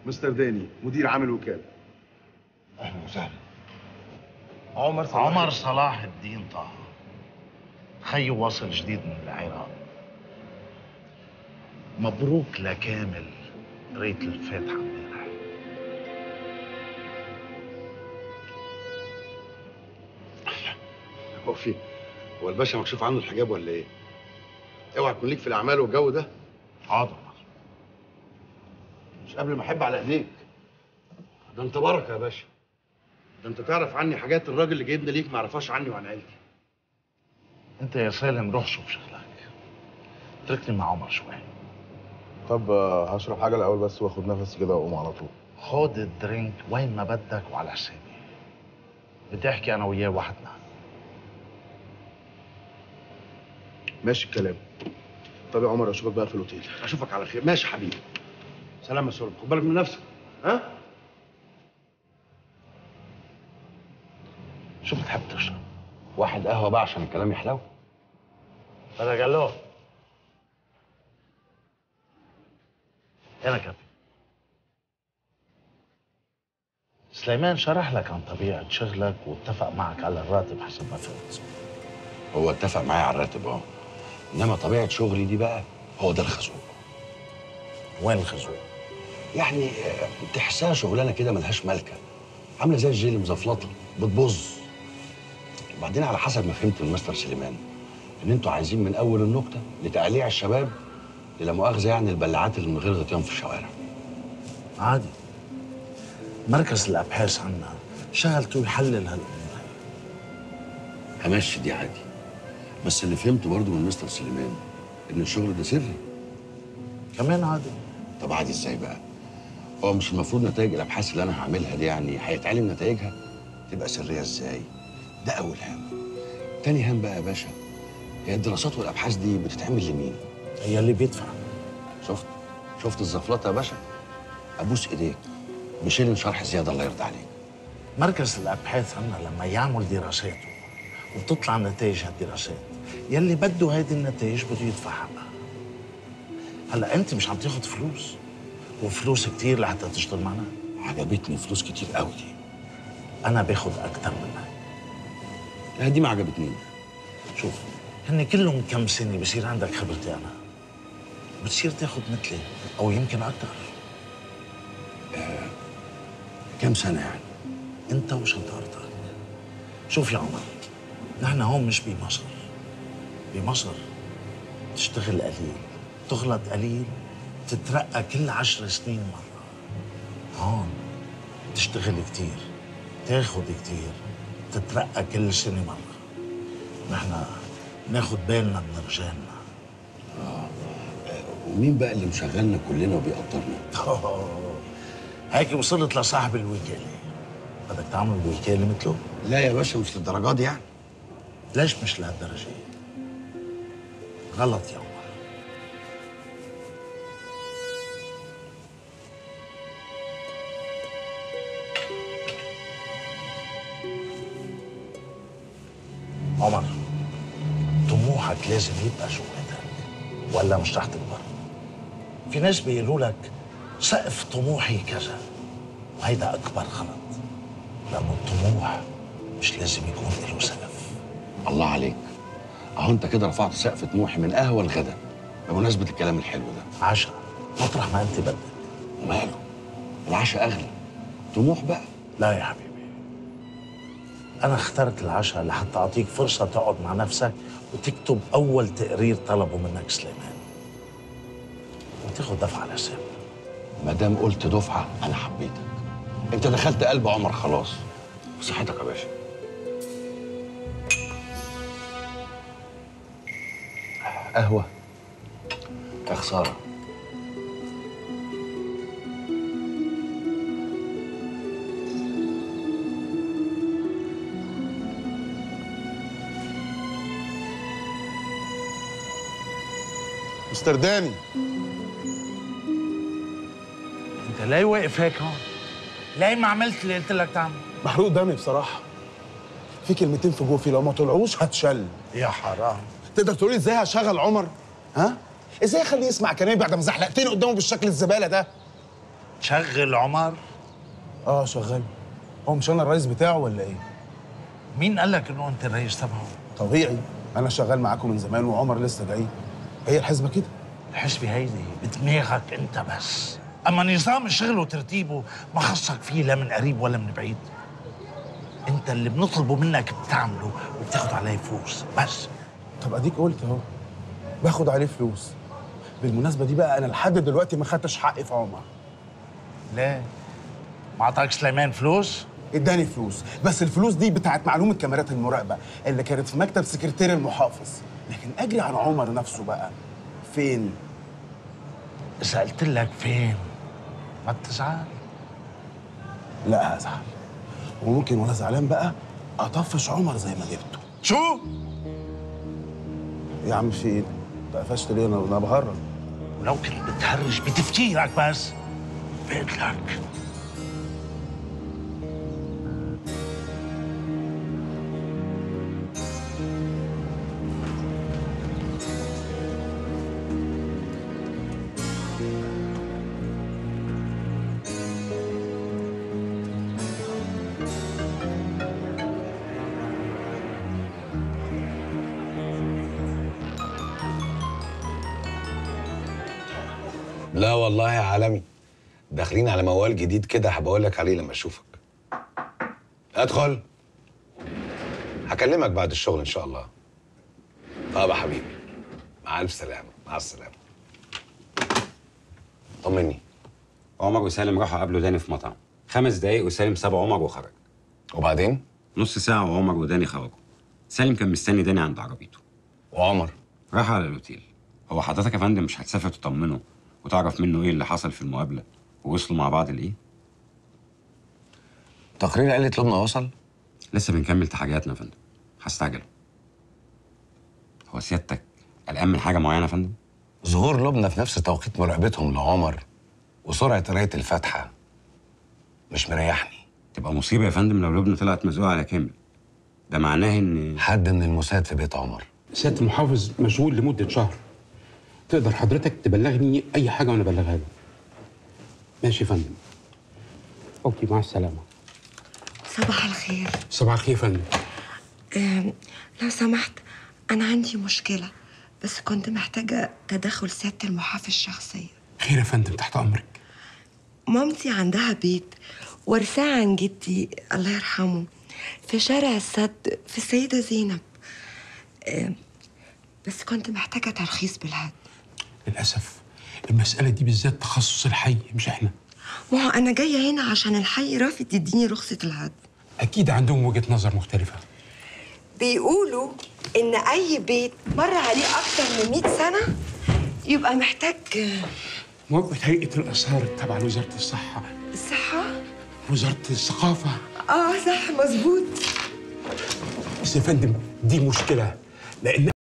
مستر داني مدير عام الوكاله اهلا وسهلا عمر صلاح عمر صلاح الدين طه خيه وصل جديد من العراق مبروك لكامل قريت الفاتحة امبارح هو في هو الباشا مكشوف عنه الحجاب ولا ايه؟ اوعى تكون ليك في الاعمال والجو ده حاضر مش قبل ما احب على ايديك ده انت بركه يا باشا ده انت تعرف عني حاجات الراجل اللي جايبنا ليك ما يعرفهاش عني وعن عيلتي انت يا سالم روح شوف شغلك اتركني مع عمر شوي طب آه، هشرب حاجه الاول بس واخد نفسي كده واقوم على طول خد الدرينك وين ما بدك وعلى حسابي بدي احكي انا وياه وحدنا ماشي الكلام طب يا عمر اشوفك بقى في الاوتيل اشوفك على خير ماشي يا حبيبي سلام يا سولو خد بالك من نفسك ها شو بتحب تشرب؟ واحد قهوه بقى عشان الكلام يحلو بدك قالوه هنا كافي سليمان شرح لك عن طبيعة شغلك واتفق معك على الراتب حسب ما فهمت هو اتفق معايا على الراتب اه انما طبيعه شغلي دي بقى هو ده الخازوق وين الخزوق؟ يعني آه، تحسها شغلانه كده ملهاش ملكه عامله زي الجيلي مزفلطه بتبظ وبعدين على حسب ما فهمت من مستر سليمان ان انتوا عايزين من اول النكته لتقليع الشباب للا مؤاخذه يعني البلاعات اللي من غير غطيان في الشوارع عادي مركز الأبحاث عنا شغلته يحلل هالأمور هاي همشي دي عادي بس اللي فهمته برضه من مستر سليمان ان الشغل ده سري كمان عادي طب عادي ازاي بقى هو مش المفروض نتائج الابحاث اللي انا هعملها دي يعني هيتعلم نتائجها تبقى سريه ازاي ده اول هام تاني هام بقى يا باشا هي الدراسات والابحاث دي بتتعمل لمين هي اللي بيدفع شفت شفت الزفلطه يا باشا ابوس ايديك مشيلن شرح زياده الله يرضى عليك مركز الأبحاث عنا لما يعمل دراساته وبتطلع نتائج هالدراسات يلي بده هيدي النتائج بده يدفع حقها هلا انت مش عم تاخد فلوس وفلوس كتير لحتى تشتغل معنا عجبتني فلوس كتير قوي دي انا باخد اكتر منك لا دي ما عجبتنيش شوف هن كلهم كم سنه بصير عندك خبرتي انا بتصير تاخد مثلي او يمكن اكتر كام سنه يعني انت وشطارتك شوف يا عمر نحن هون مش بمصر بمصر تشتغل قليل تغلط قليل تترقى كل عشر سنين مرة هون تشتغل كتير تاخد كتير تترقى كل سنة مرة نحن ناخد بالنا من رجالنا ومين بقى اللي مشغلنا كلنا وبيقدرنا هيك وصلت لصاحب الوكالة بدك تعمل وكالة مثله؟ لا يا باشا مش للدرجه دي يعني ليش مش لهالدرجة؟ غلط يا عمر عمر طموحك لازم يبقى شغلتك ولا مش رح تكبر في ناس بيقولوا لك سقف طموحي كذا وهيدا اكبر غلط لانه الطموح مش لازم يكون له سقف الله عليك اهو انت كده رفعت سقف طموحي من قهوه لغدا بمناسبه الكلام الحلو ده عشاء مطرح ما انت بدك وماله العشاء اغلى طموح بقى لا يا حبيبي أنا اخترت العشاء لحتى أعطيك فرصة تقعد مع نفسك وتكتب أول تقرير طلبه منك سليمان وتاخد دفعة على حساب ما دام قلت دفعه انا حبيتك انت دخلت قلب عمر خلاص صحتك يا باشا قهوه يا خساره مستر داني أنت ليه واقف هيك هون؟ ليه ما عملت اللي قلت لك تعمل؟ محروق دمي بصراحه في كلمتين في جوفي لو ما طلعوش هتشل يا حرام تقدر تقول لي ازاي هشغل عمر ها ازاي اخليه يسمع كلامي بعد ما زحلقتني قدامه بالشكل الزباله ده تشغل عمر اه شغال هو مش انا الرئيس بتاعه ولا ايه مين قال لك انه انت الرئيس تبعه طبيعي انا شغال معاكم من زمان وعمر لسه جاي هي الحسبه كده الحسبة هيدي بدماغك انت بس اما نظام الشغل وترتيبه ما خصك فيه لا من قريب ولا من بعيد انت اللي بنطلبه منك بتعمله وبتاخد عليه فلوس بس طب اديك قلت اهو باخد عليه فلوس بالمناسبه دي بقى انا لحد دلوقتي ما خدتش حقي في عمر ليه ما اعطاك سليمان فلوس اداني فلوس بس الفلوس دي بتاعت معلومه كاميرات المراقبه اللي كانت في مكتب سكرتير المحافظ لكن اجري عن عمر نفسه بقى فين اذا قلت لك فين ما تزعل لا هزعل وممكن وانا زعلان بقى اطفش عمر زي ما جبته شو يا عم في ايه انت قفشت ليه انا انا بهرج ولو كنت بتهرج بتفكيرك بس بقتلك لا والله يا عالمي داخلين على موال جديد كده هبقول لك عليه لما اشوفك ادخل هكلمك بعد الشغل ان شاء الله طب يا حبيبي مع الف سلامه مع السلامه طمني عمر وسالم راحوا قابلوا داني في مطعم خمس دقايق وسالم ساب عمر وخرج وبعدين نص ساعة وعمر وداني خرجوا سالم كان مستني داني عند عربيته وعمر راح على الأوتيل هو حضرتك يا فندم مش هتسافر تطمنه وتعرف منه ايه اللي حصل في المقابلة ووصلوا مع بعض لإيه؟ تقرير عيلة لبنى وصل لسه بنكمل تحقيقاتنا يا فندم هستعجل هو سيادتك قلقان من حاجة معينة يا فندم؟ ظهور لبنى في نفس توقيت مراقبتهم لعمر وسرعه قرايه الفاتحه مش مريحني تبقى مصيبة يا فندم لو لبنى طلعت مزقوقة على كامل ده معناه إن حد من الموساد في بيت عمر سيادة المحافظ مشغول لمدة شهر تقدر حضرتك تبلغني أي حاجة وأنا أبلغها له ماشي يا فندم أوكي مع السلامة صباح الخير صباح الخير يا فندم أم، لو سمحت أنا عندي مشكلة بس كنت محتاجة تدخل سيادة المحافظ شخصيا خير يا فندم تحت أمرك مامتي عندها بيت ورثاه عن جدي الله يرحمه في شارع السد في السيدة زينب أم، بس كنت محتاجة ترخيص بالهد للأسف المسألة دي بالذات تخصص الحي مش إحنا ما هو أنا جاية هنا عشان الحي رافض يديني رخصة الهد أكيد عندهم وجهة نظر مختلفة بيقولوا إن أي بيت مر عليه أكتر من 100 سنة يبقى محتاج موافقة هيئة الآثار التابعة لوزارة الصحة الصحة وزارة الثقافة اه صح مظبوط بس يا فندم دي مشكلة لأن